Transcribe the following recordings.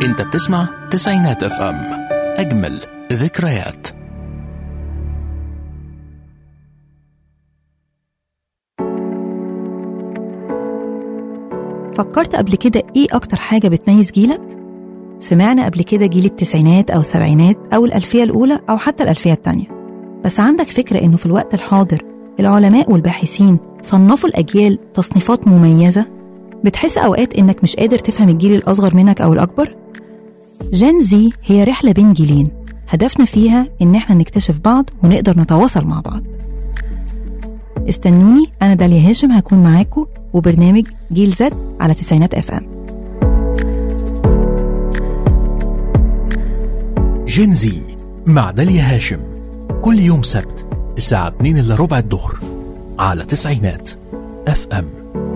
انت بتسمع تسعينات اف ام اجمل ذكريات فكرت قبل كده ايه اكتر حاجة بتميز جيلك؟ سمعنا قبل كده جيل التسعينات او السبعينات او الالفية الاولى او حتى الالفية التانية بس عندك فكرة انه في الوقت الحاضر العلماء والباحثين صنفوا الاجيال تصنيفات مميزة بتحس اوقات انك مش قادر تفهم الجيل الاصغر منك او الاكبر؟ جين زي هي رحلة بين جيلين هدفنا فيها ان احنا نكتشف بعض ونقدر نتواصل مع بعض استنوني انا داليا هاشم هكون معاكم وبرنامج جيل زد على تسعينات اف ام جينزي مع داليا هاشم كل يوم سبت الساعة 2 إلا ربع الظهر على تسعينات اف ام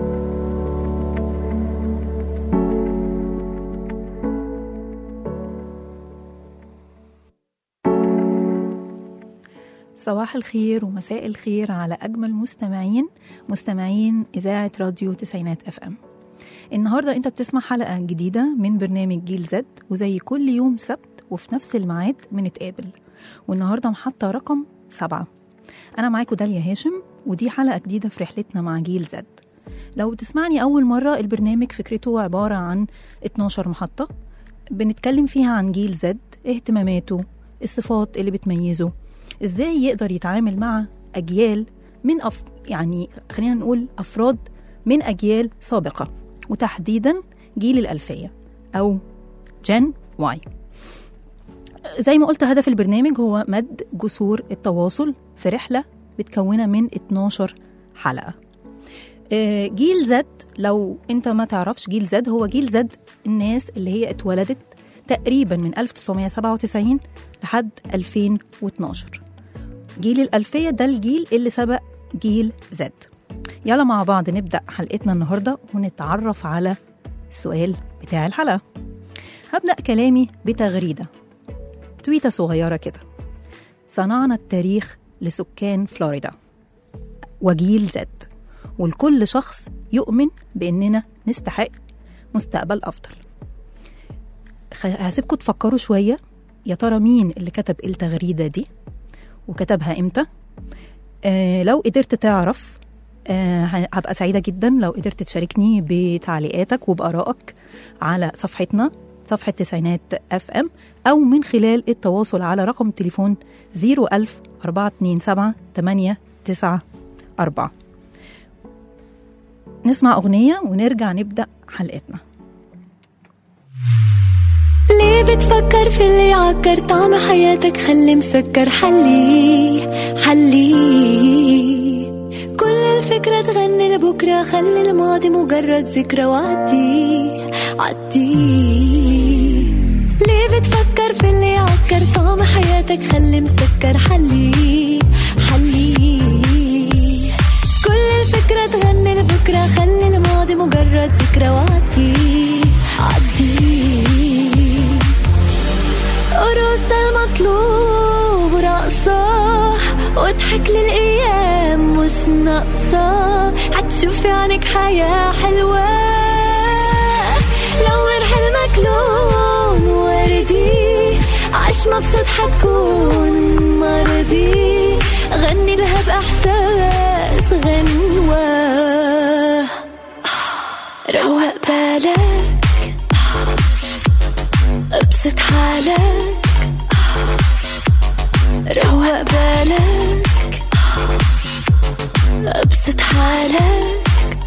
صباح الخير ومساء الخير على أجمل مستمعين مستمعين إذاعة راديو تسعينات اف ام النهاردة أنت بتسمع حلقة جديدة من برنامج جيل زد وزي كل يوم سبت وفي نفس الميعاد بنتقابل والنهاردة محطة رقم سبعة أنا معاكم داليا هاشم ودي حلقة جديدة في رحلتنا مع جيل زد لو بتسمعني أول مرة البرنامج فكرته عبارة عن 12 محطة بنتكلم فيها عن جيل زد اهتماماته الصفات اللي بتميزه ازاي يقدر يتعامل مع اجيال من أف... يعني خلينا نقول افراد من اجيال سابقه وتحديدا جيل الالفيه او جن واي زي ما قلت هدف البرنامج هو مد جسور التواصل في رحله متكونه من 12 حلقه آه، جيل زد لو انت ما تعرفش جيل زد هو جيل زد الناس اللي هي اتولدت تقريبا من 1997 لحد 2012 جيل الألفية ده الجيل اللي سبق جيل زد يلا مع بعض نبدأ حلقتنا النهاردة ونتعرف على السؤال بتاع الحلقة هبدأ كلامي بتغريدة تويتة صغيرة كده صنعنا التاريخ لسكان فلوريدا وجيل زد ولكل شخص يؤمن بأننا نستحق مستقبل أفضل خ- هسيبكم تفكروا شوية يا ترى مين اللي كتب التغريدة دي وكتبها امتى آه لو قدرت تعرف آه ه- هبقى سعيدة جدا لو قدرت تشاركني بتعليقاتك وبآرائك على صفحتنا صفحة تسعينات اف ام أو من خلال التواصل على رقم التليفون 01000 427 894 نسمع أغنية ونرجع نبدأ حلقتنا ليه بتفكر في اللي عكر طعم حياتك خلي مسكر حلي حلي كل الفكرة تغني لبكرة خلي الماضي مجرد ذكرى وعدي عدي ليه بتفكر في اللي عكر طعم حياتك خلي مسكر حلي حلي كل الفكرة تغني لبكرة خلي الماضي مجرد ذكرى وعدي عدي قروس ده المطلوب ورقصة واضحك للأيام مش ناقصة هتشوف في عينك حياة حلوة لون حلمك لون وردي عيش مبسوط حتكون مرضي غني لها بإحساس غنوة روق بالك ابسط حالك روق بالك ابسط حالك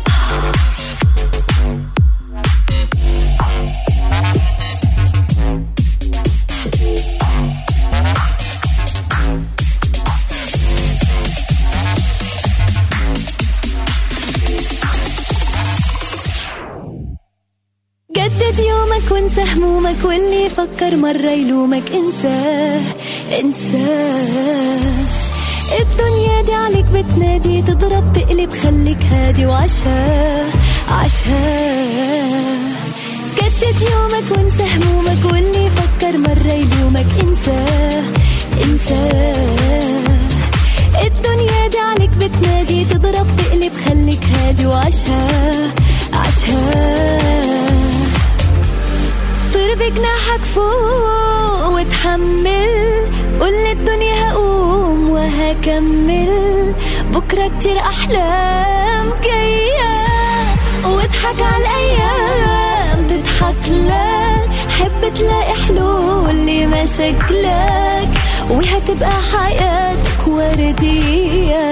جدد يومك وانسى همومك واللي يفكر مرة يلومك انساه انساه الدنيا دي عليك بتنادي تضرب تقلب خليك هادي وعشها عشها جدد يومك وانسى همومك واللي يفكر مرة يلومك انساه انساه الدنيا دي عليك بتنادي تضرب تقلب خليك هادي وعشها عشها طير بجناح فوق وتحمل قول للدنيا هقوم وهكمل بكرة كتير أحلام جاية واضحك على الأيام تضحك لك حب تلاقي حلول لمشاكلك وهتبقى حياتك وردية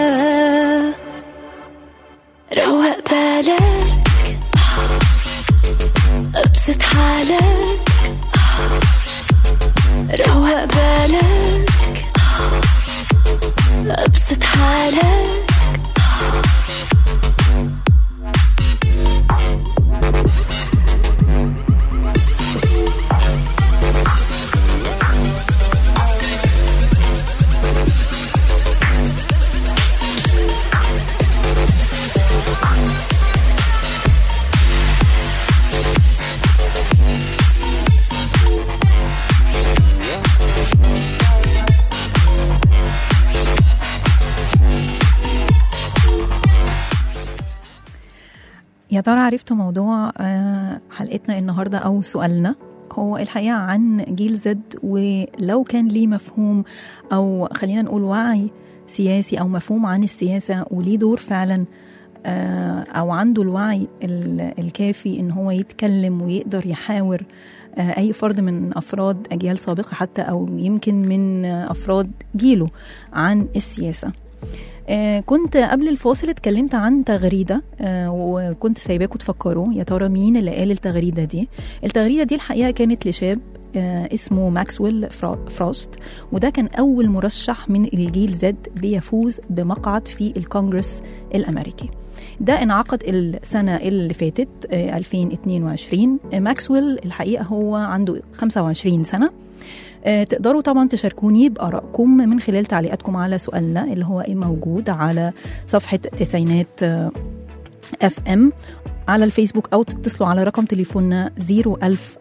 روق بالك ابسط حالك روق بالك ابسط حالك يا ترى عرفتوا موضوع آه، حلقتنا النهارده او سؤالنا هو الحقيقه عن جيل زد ولو كان ليه مفهوم او خلينا نقول وعي سياسي او مفهوم عن السياسه وليه دور فعلا آه، او عنده الوعي ال- الكافي ان هو يتكلم ويقدر يحاور آه، اي فرد من افراد اجيال سابقه حتى او يمكن من آه، افراد جيله عن السياسه آه، كنت قبل الفاصل اتكلمت عن تغريده آه، وكنت سايباكم تفكروا يا ترى مين اللي قال التغريده دي التغريده دي الحقيقه كانت لشاب آه، اسمه ماكسويل فرا- فروست وده كان اول مرشح من الجيل زد ليفوز بمقعد في الكونغرس الامريكي ده انعقد السنة اللي فاتت آه، 2022 آه، ماكسويل الحقيقة هو عنده 25 سنة آه، تقدروا طبعا تشاركوني بآرائكم من خلال تعليقاتكم على سؤالنا اللي هو إيه موجود على صفحة تسعينات اف ام على الفيسبوك أو تتصلوا على رقم تليفوننا 01000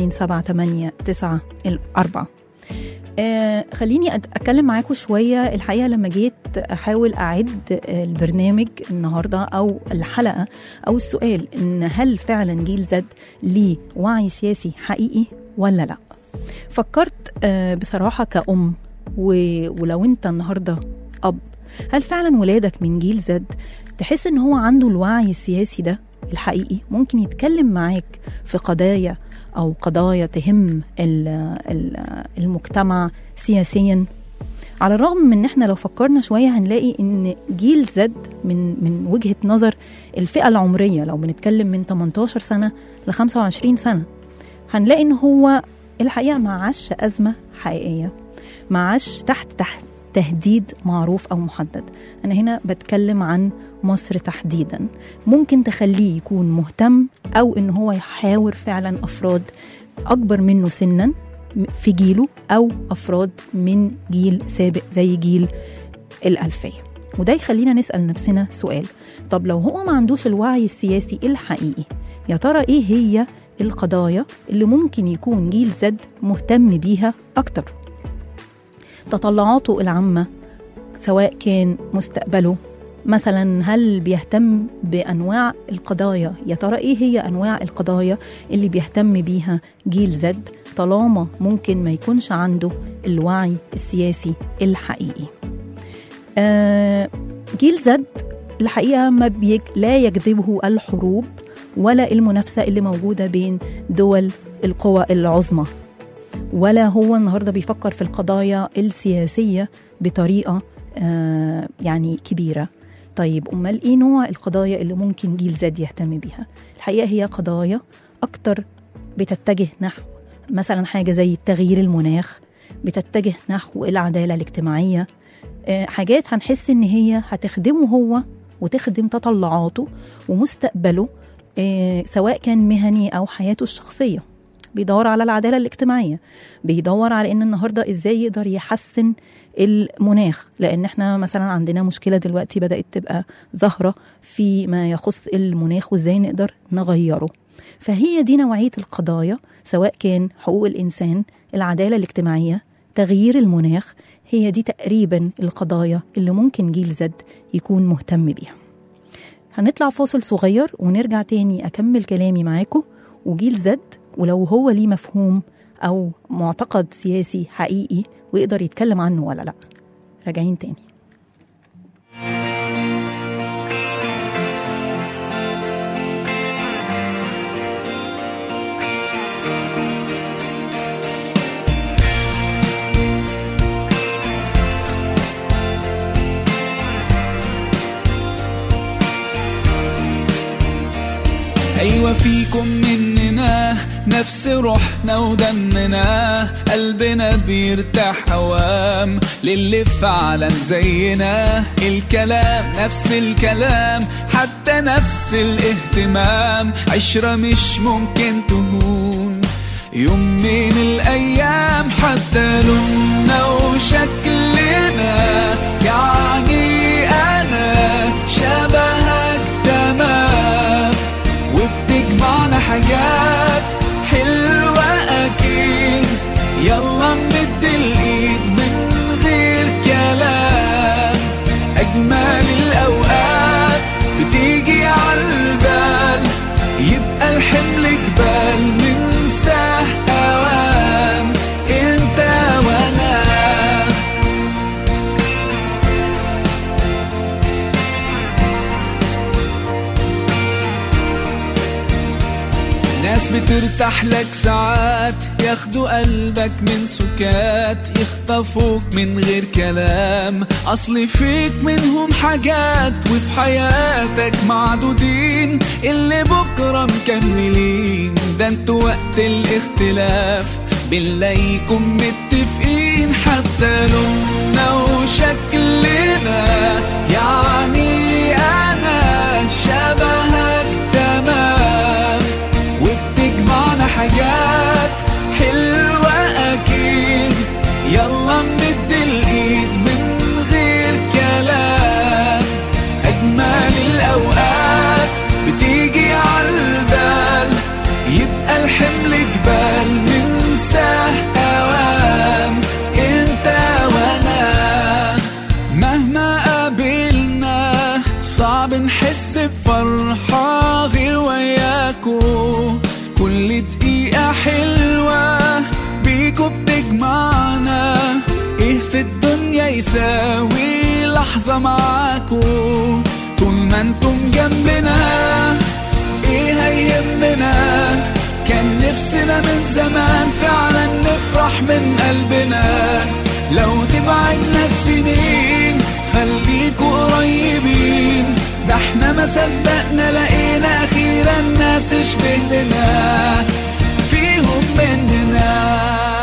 427 4 آه خليني أت- اتكلم معاكم شويه الحقيقه لما جيت احاول اعد البرنامج النهارده او الحلقه او السؤال ان هل فعلا جيل زد ليه وعي سياسي حقيقي ولا لا فكرت آه بصراحه كأم و- ولو انت النهارده اب هل فعلا ولادك من جيل زد تحس ان هو عنده الوعي السياسي ده الحقيقي ممكن يتكلم معاك في قضايا او قضايا تهم ال- ال- المجتمع سياسيا على الرغم من ان احنا لو فكرنا شويه هنلاقي ان جيل زد من من وجهه نظر الفئه العمريه لو بنتكلم من 18 سنه ل 25 سنه هنلاقي ان هو الحقيقه ما عاش ازمه حقيقيه ما عاش تحت تحت تهديد معروف او محدد انا هنا بتكلم عن مصر تحديدا ممكن تخليه يكون مهتم او ان هو يحاور فعلا افراد اكبر منه سنا في جيله او افراد من جيل سابق زي جيل الالفيه وده يخلينا نسال نفسنا سؤال طب لو هو ما عندوش الوعي السياسي الحقيقي يا ترى ايه هي القضايا اللي ممكن يكون جيل زد مهتم بيها اكتر تطلعاته العامه سواء كان مستقبله مثلا هل بيهتم بانواع القضايا يا ترى ايه هي انواع القضايا اللي بيهتم بيها جيل زد طالما ممكن ما يكونش عنده الوعي السياسي الحقيقي آه جيل زد الحقيقه ما بيج... لا يجذبه الحروب ولا المنافسه اللي موجوده بين دول القوى العظمى ولا هو النهارده بيفكر في القضايا السياسيه بطريقه آه يعني كبيره طيب امال ايه نوع القضايا اللي ممكن جيل زد يهتم بيها الحقيقه هي قضايا اكتر بتتجه نحو مثلا حاجه زي تغيير المناخ بتتجه نحو العداله الاجتماعيه آه حاجات هنحس ان هي هتخدمه هو وتخدم تطلعاته ومستقبله آه سواء كان مهني او حياته الشخصيه بيدور على العداله الاجتماعيه بيدور على ان النهارده ازاي يقدر يحسن المناخ لان احنا مثلا عندنا مشكله دلوقتي بدات تبقى ظاهره فيما يخص المناخ وازاي نقدر نغيره فهي دي نوعيه القضايا سواء كان حقوق الانسان العداله الاجتماعيه تغيير المناخ هي دي تقريبا القضايا اللي ممكن جيل زد يكون مهتم بيها هنطلع فاصل صغير ونرجع تاني أكمل كلامي معاكم وجيل زد ولو هو ليه مفهوم أو معتقد سياسي حقيقي ويقدر يتكلم عنه ولا لأ راجعين تاني أيوة فيكم مننا نفس روحنا ودمنا قلبنا بيرتاح هوام للي فعلا زينا الكلام نفس الكلام حتى نفس الاهتمام عشرة مش ممكن تهون يوم من الأيام حتى لوننا وشكلنا يعني أنا شبهك تمام وبتجمعنا حاجات حلوة أكيد يلا نمد الإيد من غير كلام أجمل الأوقات بتيجي عالبال يبقى الحمل جبال ننساه أوام انت وانا ناس بترتاح لك ساعات ياخدوا قلبك من سكات يخطفوك من غير كلام اصل فيك منهم حاجات وفي حياتك معدودين اللي بكره مكملين ده انتوا وقت الاختلاف بنلاقيكم متفقين حتى لوننا وشكلنا يعني انا شبهك تمام وبتجمعنا حاجات حلوة أكيد يلا نمد الإيد من غير كلام أجمل الأوقات بتيجي عالبال يبقى الحمل جبال ننساه أوام انت وانا مهما قابلنا صعب نحس بفرحة غير وياكو كل دقيقة حلوة بيكو بتجمعنا ايه في الدنيا يساوي لحظة معاكو طول ما انتم جنبنا ايه هيهمنا كان نفسنا من زمان فعلا نفرح من قلبنا لو تبعدنا السنين خليكوا قريبين ده احنا ما صدقنا لقينا اخيرا ناس تشبه لنا فيهم مننا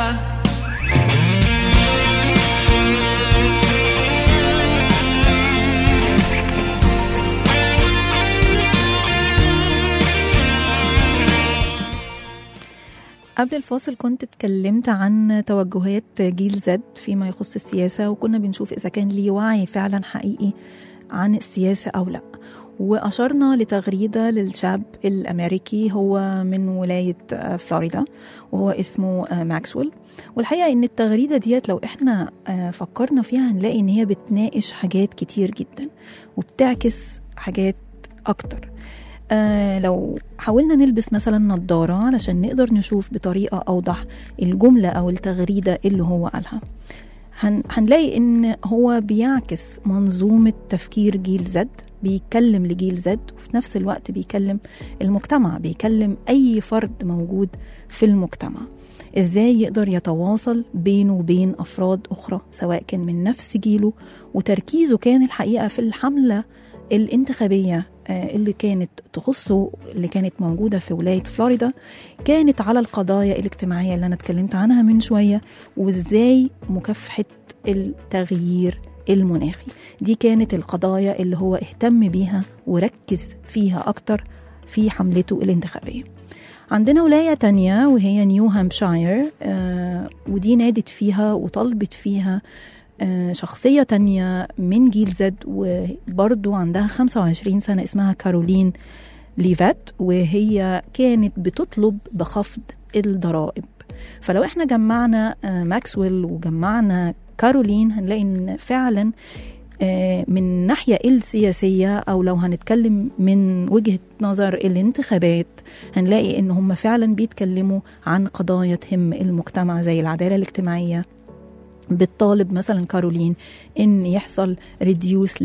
قبل الفاصل كنت اتكلمت عن توجهات جيل زد فيما يخص السياسة وكنا بنشوف إذا كان ليه وعي فعلا حقيقي عن السياسة أو لا وأشرنا لتغريدة للشاب الأمريكي هو من ولاية آه، فلوريدا وهو اسمه آه، ماكسويل والحقيقة إن التغريدة ديت لو إحنا آه، فكرنا فيها هنلاقي إن هي بتناقش حاجات كتير جدا وبتعكس حاجات أكتر آه لو حاولنا نلبس مثلا نظارة علشان نقدر نشوف بطريقة أوضح الجملة أو التغريدة اللي هو قالها هن هنلاقي إن هو بيعكس منظومة تفكير جيل زد بيتكلم لجيل زد وفي نفس الوقت بيكلم المجتمع بيكلم أي فرد موجود في المجتمع ازاي يقدر يتواصل بينه وبين افراد اخرى سواء كان من نفس جيله وتركيزه كان الحقيقه في الحمله الانتخابيه آه، اللي كانت تخصه اللي كانت موجوده في ولايه فلوريدا كانت على القضايا الاجتماعيه اللي انا اتكلمت عنها من شويه وازاي مكافحه التغيير المناخي دي كانت القضايا اللي هو اهتم بيها وركز فيها اكتر في حملته الانتخابيه عندنا ولاية تانية وهي نيو هامشاير آه ودي نادت فيها وطلبت فيها آه شخصية تانية من جيل زد وبرضو عندها 25 سنة اسمها كارولين ليفات وهي كانت بتطلب بخفض الضرائب فلو احنا جمعنا آه ماكسويل وجمعنا كارولين هنلاقي ان فعلا آه، من الناحية السياسية أو لو هنتكلم من وجهة نظر الانتخابات هنلاقي إن هم فعلا بيتكلموا عن قضايا تهم المجتمع زي العدالة الاجتماعية بتطالب مثلا كارولين ان يحصل ريديوس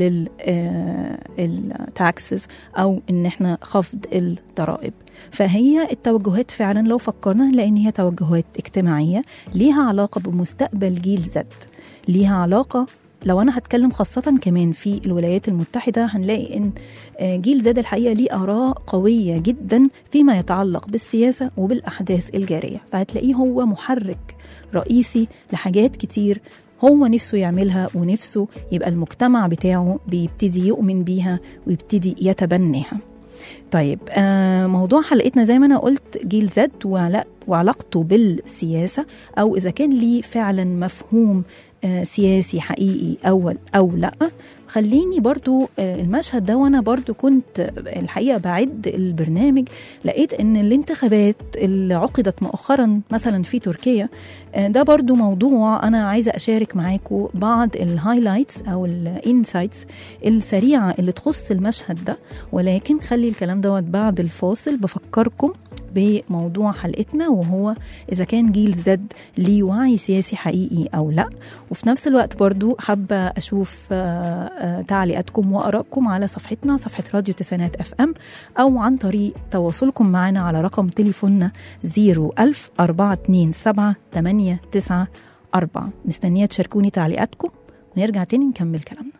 للتاكسز او ان احنا خفض الضرائب فهي التوجهات فعلا لو فكرنا نلاقي ان هي توجهات اجتماعيه ليها علاقه بمستقبل جيل زد ليها علاقه لو انا هتكلم خاصه كمان في الولايات المتحده هنلاقي ان آه، جيل زاد الحقيقه ليه اراء قويه جدا فيما يتعلق بالسياسه وبالاحداث الجاريه فهتلاقيه هو محرك رئيسي لحاجات كتير هو نفسه يعملها ونفسه يبقى المجتمع بتاعه بيبتدي يؤمن بيها ويبتدي يتبناها طيب آه موضوع حلقتنا زي ما انا قلت جيل زد وعلا- وعلاقته بالسياسه او اذا كان ليه فعلا مفهوم آه سياسي حقيقي اول او لا خليني برضو آه المشهد ده وانا برضو كنت آه، الحقيقه بعد البرنامج لقيت ان الانتخابات اللي عقدت مؤخرا مثلا في تركيا آه، ده برضو موضوع انا عايزه اشارك معاكم بعض الهايلايتس او الانسايتس السريعه اللي تخص المشهد ده ولكن خلي الكلام دوت بعد الفاصل بفكركم بموضوع حلقتنا وهو اذا كان جيل زد ليه وعي سياسي حقيقي او لا وفي نفس الوقت برضو حابه اشوف آه، آه، تعليقاتكم وارائكم على صفحتنا صفحه راديو تسعينات اف ام او عن طريق تواصلكم معنا على رقم تليفوننا 01000 427 894 مستنيه تشاركوني تعليقاتكم ونرجع تاني نكمل كلامنا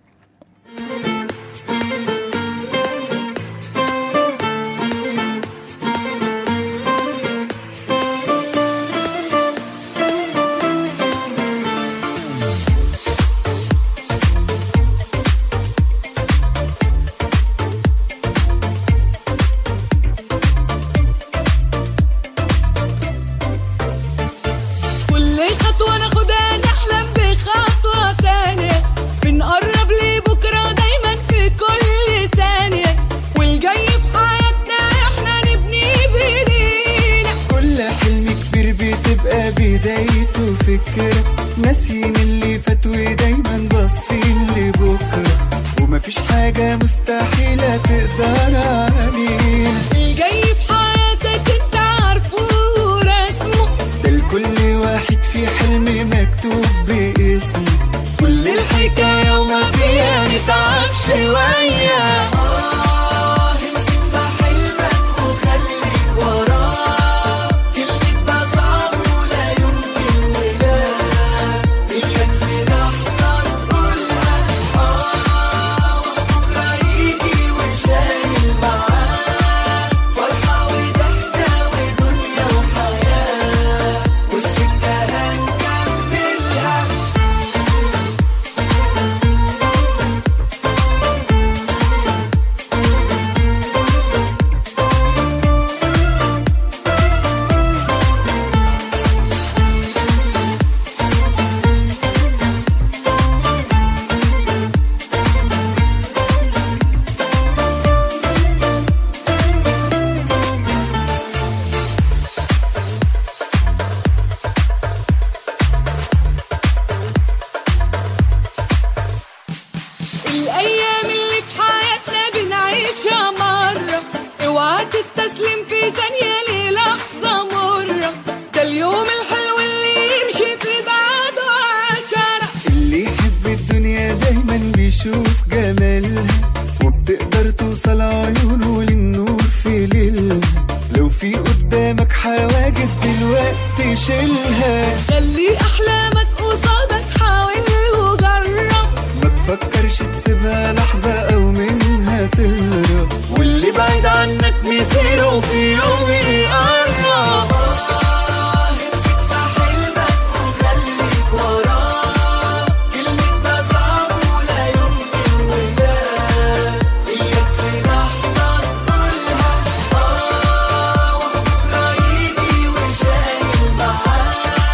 كل خطوة ناخدها نحلم بخطوة تانية بنقرب لبكرة دايما في كل ثانية والجاي في حياتنا احنا نبني بايدينا كل حلم كبير بتبقى بدايته فكرة ناسيين اللي فات ودايما باصين لبكرة ومفيش حاجة مستحيلة تقدر علينا الجاي في حياتك انت عارفه ورسمه ده لكل واحد في حلم مكتوب باسمه كل الحكاية وما فيها نتعب شوية آه امسك في حلمك وخليك وراه كلمة ده صعب ولا يمكن ولا إياك في لحظة تقولها آه وبكرة يجي وشايل معاه فرحة وضحكة ودنيا وحياة والسكة هنكملها الأيام اللي في حياتنا بنعيشها مرة اوعى تستسلم في ثانية للحظة مرة ده اليوم الحلو اللي يمشي في بعده عشرة اللي يحب الدنيا دايما بيشوف جمالها وبتقدر توصل عيونه للنور في ليلها لو في قدامك حواجز دلوقتي شيلها خلي أحلامك قصادك حاول وجرب ما تفكرش تسيبها لحظة أو منها تهرب واللي بعيد عنك مصيره في يوم يقرب آه، امسك في حلمك وخليك وراه كلمة ده صعب ولا يمكن ولا إياك في لحظة تقولها آه وبكرة يجي وشايل معاه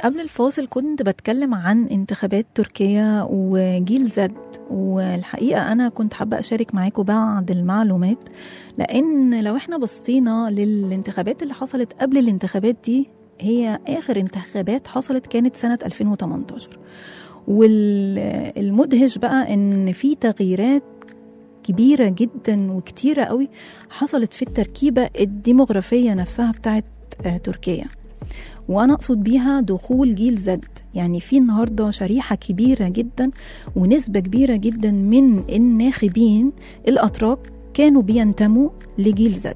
قبل الفاصل كنت بتكلم عن انتخابات تركيا وجيل زد والحقيقة أنا كنت حابة أشارك معاكم بعض المعلومات لأن لو احنا بصينا للانتخابات اللي حصلت قبل الانتخابات دي هي آخر انتخابات حصلت كانت سنة 2018 والمدهش بقى إن في تغييرات كبيرة جدا وكتيرة قوي حصلت في التركيبة الديموغرافية نفسها بتاعت آه، تركيا وانا اقصد بيها دخول جيل زد يعني في النهارده شريحه كبيره جدا ونسبه كبيره جدا من الناخبين الاتراك كانوا بينتموا لجيل زد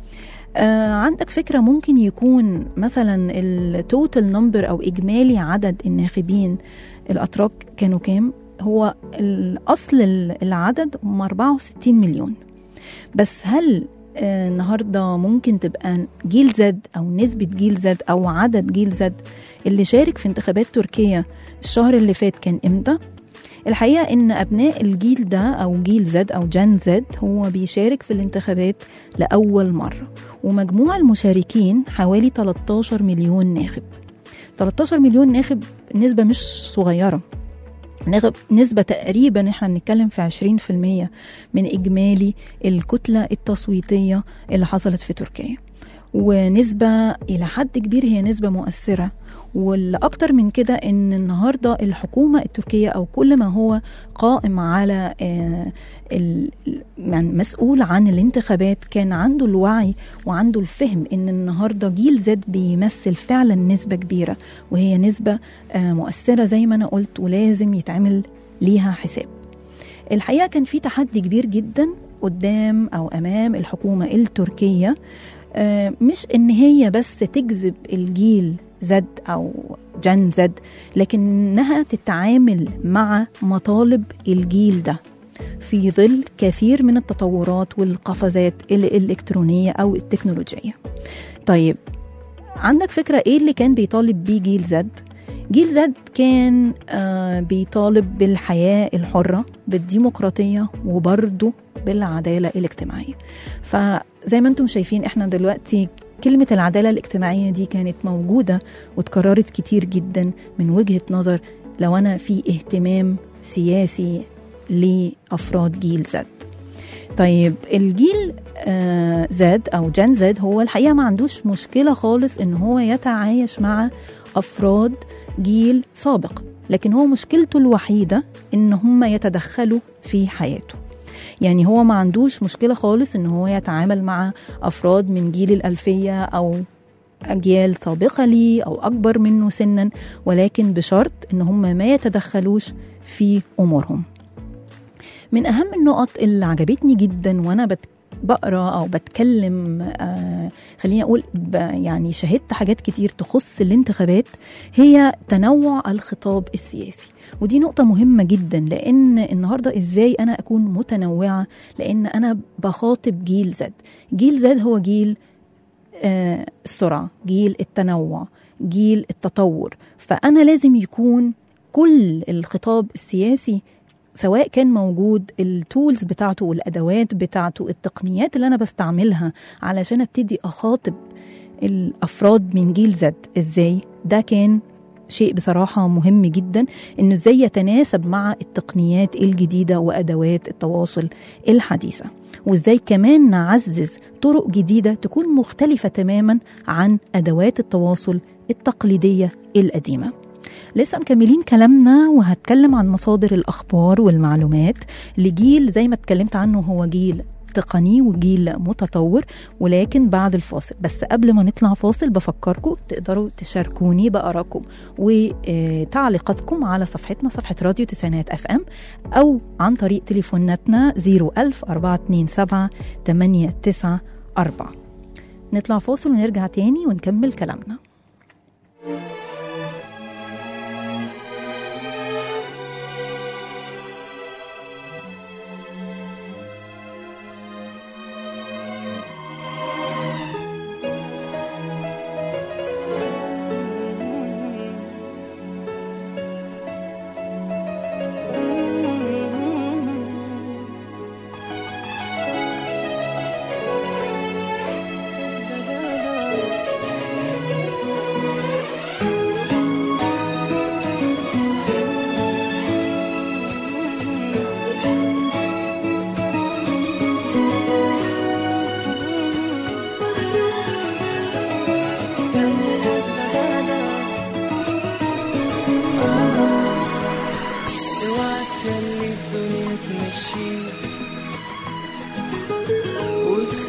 آه عندك فكره ممكن يكون مثلا التوتال نمبر او اجمالي عدد الناخبين الاتراك كانوا كام هو الاصل العدد هم 64 مليون بس هل آه، النهارده ممكن تبقى جيل زد او نسبه جيل زد او عدد جيل زد اللي شارك في انتخابات تركيا الشهر اللي فات كان امتى؟ الحقيقه ان ابناء الجيل ده او جيل زد او جن زد هو بيشارك في الانتخابات لاول مره ومجموع المشاركين حوالي 13 مليون ناخب 13 مليون ناخب نسبه مش صغيره نغ- نسبة تقريبا احنا بنتكلم في 20% من إجمالي الكتلة التصويتية اللي حصلت في تركيا ونسبة إلى حد كبير هي نسبة مؤثرة والأكتر من كده إن النهاردة الحكومة التركية أو كل ما هو قائم على آه، ال- ال- يعني مسؤول عن الانتخابات كان عنده الوعي وعنده الفهم إن النهاردة جيل زد بيمثل فعلا نسبة كبيرة وهي نسبة آه، مؤثرة زي ما أنا قلت ولازم يتعمل ليها حساب الحقيقة كان في تحدي كبير جدا قدام أو أمام الحكومة التركية آه، مش إن هي بس تجذب الجيل زد أو جن زد لكنها تتعامل مع مطالب الجيل ده في ظل كثير من التطورات والقفزات الإلكترونية أو التكنولوجية طيب عندك فكرة إيه اللي كان بيطالب بيه جيل زد؟ جيل زد كان آه بيطالب بالحياة الحرة بالديمقراطية وبرضه بالعدالة الاجتماعية فزي ما انتم شايفين احنا دلوقتي كلمة العدالة الاجتماعية دي كانت موجودة واتكررت كتير جدا من وجهة نظر لو أنا في اهتمام سياسي لأفراد جيل زد طيب الجيل آه زد أو جن زد هو الحقيقة ما عندوش مشكلة خالص إن هو يتعايش مع أفراد جيل سابق لكن هو مشكلته الوحيدة إن هم يتدخلوا في حياته يعني هو ما عندوش مشكلة خالص إن هو يتعامل مع أفراد من جيل الألفية أو أجيال سابقة ليه أو أكبر منه سنا ولكن بشرط إن هم ما يتدخلوش في أمورهم من أهم النقط اللي عجبتني جدا وأنا بت بقرا او بتكلم آه خليني اقول ب- يعني شهدت حاجات كتير تخص الانتخابات هي تنوع الخطاب السياسي ودي نقطة مهمة جدا لأن النهاردة إزاي أنا أكون متنوعة لأن أنا بخاطب جيل زد جيل زد هو جيل آه، السرعة جيل التنوع جيل التطور فأنا لازم يكون كل الخطاب السياسي سواء كان موجود التولز بتاعته والادوات بتاعته التقنيات اللي انا بستعملها علشان ابتدي اخاطب الافراد من جيل زد ازاي ده كان شيء بصراحه مهم جدا انه ازاي يتناسب مع التقنيات الجديده وادوات التواصل الحديثه وازاي كمان نعزز طرق جديده تكون مختلفه تماما عن ادوات التواصل التقليديه القديمه لسه مكملين كلامنا وهتكلم عن مصادر الأخبار والمعلومات لجيل زي ما اتكلمت عنه هو جيل تقني وجيل متطور ولكن بعد الفاصل بس قبل ما نطلع فاصل بفكركم تقدروا تشاركوني بآرائكم وتعليقاتكم على صفحتنا صفحة راديو تسعينات اف ام أو عن طريق تليفوناتنا 01000 427 894 نطلع فاصل ونرجع تاني ونكمل كلامنا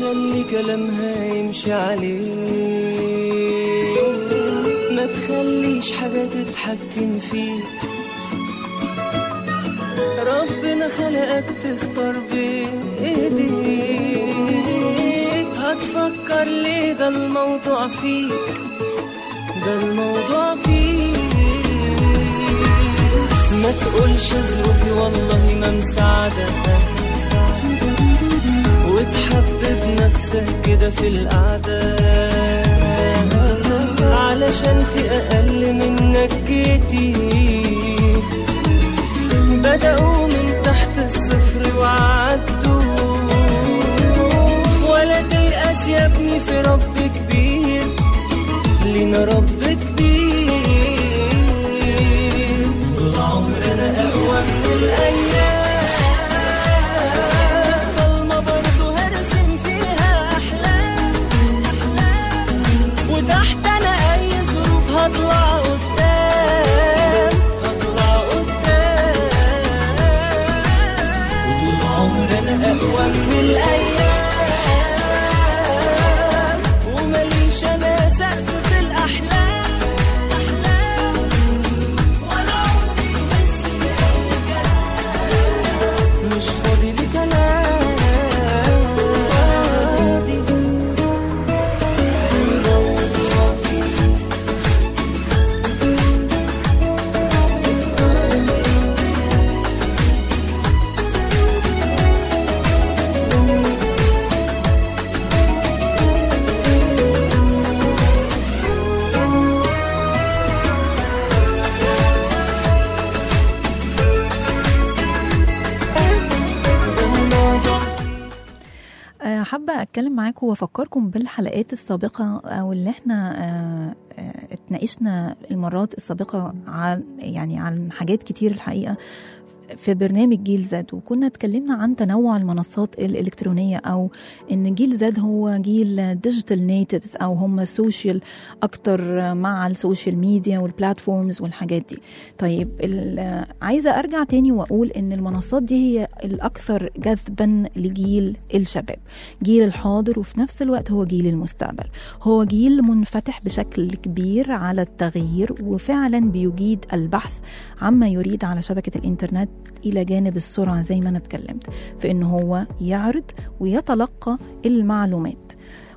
خلي كلامها يمشي عليه ما تخليش حاجة تتحكم فيك ربنا خلقك تختار بإيديك هتفكر ليه ده الموضوع فيك ده الموضوع فيك ما تقولش ظروفي والله ما مساعدك وتحبب نفسك كده في القعدة علشان في أقل منك كتير بدأوا من تحت الصفر وعدوا ولا تيأس يا ابني في رب كبير لينا رب كبير طول عمرنا أقوى من الأيام ضلمة برضه هرسم فيها أحلام وتحت أنا أي ظروف هطلع قدام هطلع قدام وطول عمرنا أقوى من الأيام ومليش أنا سقف في الأحلام أحلام ولا عمري بس مش فاضي لكلام آه، حابة أتكلم معاكم وأفكركم بالحلقات السابقة أو اللي احنا آه، آه، اتناقشنا المرات السابقة عن يعني عن حاجات كتير الحقيقة في برنامج جيل زد وكنا اتكلمنا عن تنوع المنصات الإلكترونية أو إن جيل زد هو جيل ديجيتال نيتيفز أو هم سوشيال أكتر مع السوشيال ميديا والبلاتفورمز والحاجات دي طيب ال- عايزة أرجع تاني وأقول إن المنصات دي هي الأكثر جذبا لجيل الشباب جيل الحاضر وفي نفس الوقت هو جيل المستقبل هو جيل منفتح بشكل كبير على التغيير وفعلا بيجيد البحث عما يريد على شبكة الإنترنت إلى جانب السرعة زي ما أنا اتكلمت في إن هو يعرض ويتلقى المعلومات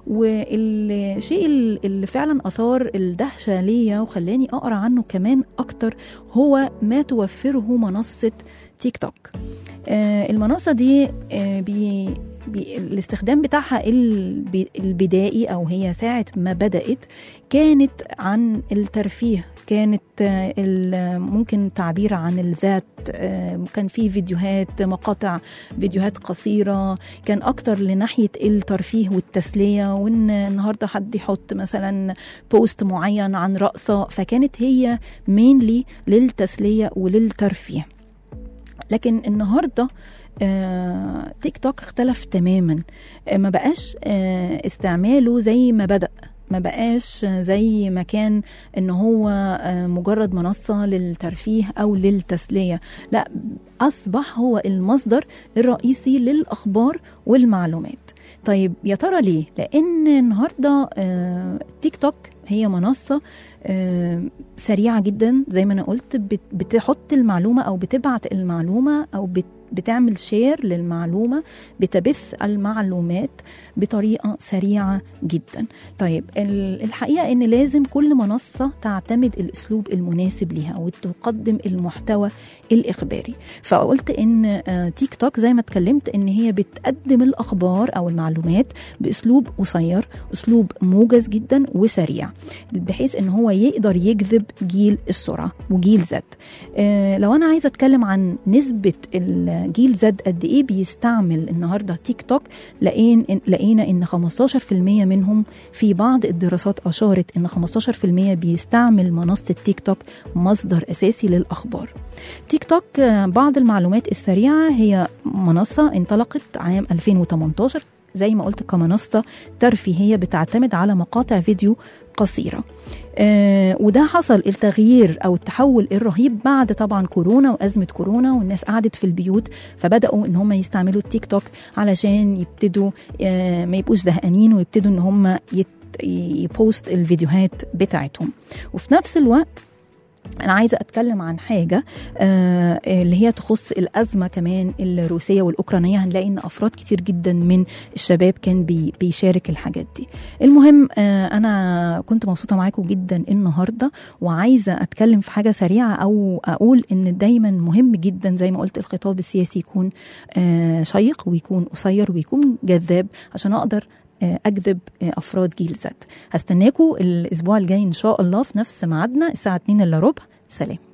والشيء اللي فعلا اثار الدهشه ليا وخلاني اقرا عنه كمان اكتر هو ما توفره منصه تيك توك آه، المنصه دي آه، بي بي الاستخدام بتاعها الب- البدائي او هي ساعه ما بدات كانت عن الترفيه كانت آه، ال- ممكن تعبير عن الذات آه، كان في فيديوهات مقاطع فيديوهات قصيره كان اكتر لناحيه الترفيه والتسليه وان النهارده حد يحط مثلا بوست معين عن رقصه فكانت هي مينلي للتسليه وللترفيه لكن النهارده آه، تيك توك اختلف تماما آه، ما بقاش آه، استعماله زي ما بدأ ما بقاش زي ما كان ان هو آه، مجرد منصه للترفيه او للتسليه لا اصبح هو المصدر الرئيسي للاخبار والمعلومات طيب يا ترى ليه لان النهارده آه، تيك توك هي منصه آه، سريعه جدا زي ما انا قلت بت- بتحط المعلومه او بتبعت المعلومه او بت بتعمل شير للمعلومة بتبث المعلومات بطريقة سريعة جدا طيب ال- الحقيقة ان لازم كل منصة تعتمد الاسلوب المناسب لها وتقدم المحتوى الاخباري فقلت ان آه، تيك توك زي ما اتكلمت ان هي بتقدم الاخبار او المعلومات باسلوب قصير اسلوب موجز جدا وسريع بحيث ان هو يقدر يجذب جيل السرعه وجيل زد آه لو انا عايزه اتكلم عن نسبه الجيل زد قد ايه بيستعمل النهارده تيك توك لقين لقينا ان 15% منهم في بعض الدراسات اشارت ان 15% بيستعمل منصه تيك توك مصدر اساسي للاخبار تيك توك آه، بعض المعلومات السريعه هي منصه انطلقت عام 2018 زي ما قلت كمنصة ترفيهية بتعتمد على مقاطع فيديو قصيرة آه وده حصل التغيير او التحول الرهيب بعد طبعا كورونا وازمه كورونا والناس قعدت في البيوت فبداوا ان هم يستعملوا التيك توك علشان يبتدوا آه ما يبقوش زهقانين ويبتدوا ان هم يت يبوست الفيديوهات بتاعتهم وفي نفس الوقت أنا عايزة أتكلم عن حاجة آه اللي هي تخص الأزمة كمان الروسية والأوكرانية هنلاقي إن أفراد كتير جدا من الشباب كان بي بيشارك الحاجات دي المهم آه أنا كنت مبسوطة معاكم جدا النهاردة وعايزة أتكلم في حاجة سريعة أو أقول إن دايما مهم جدا زي ما قلت الخطاب السياسي يكون آه شيق ويكون قصير ويكون جذاب عشان أقدر آه، اجذب آه، افراد جيل زد هستناكم الاسبوع الجاي ان شاء الله في نفس ميعادنا الساعه 2 الا ربع سلام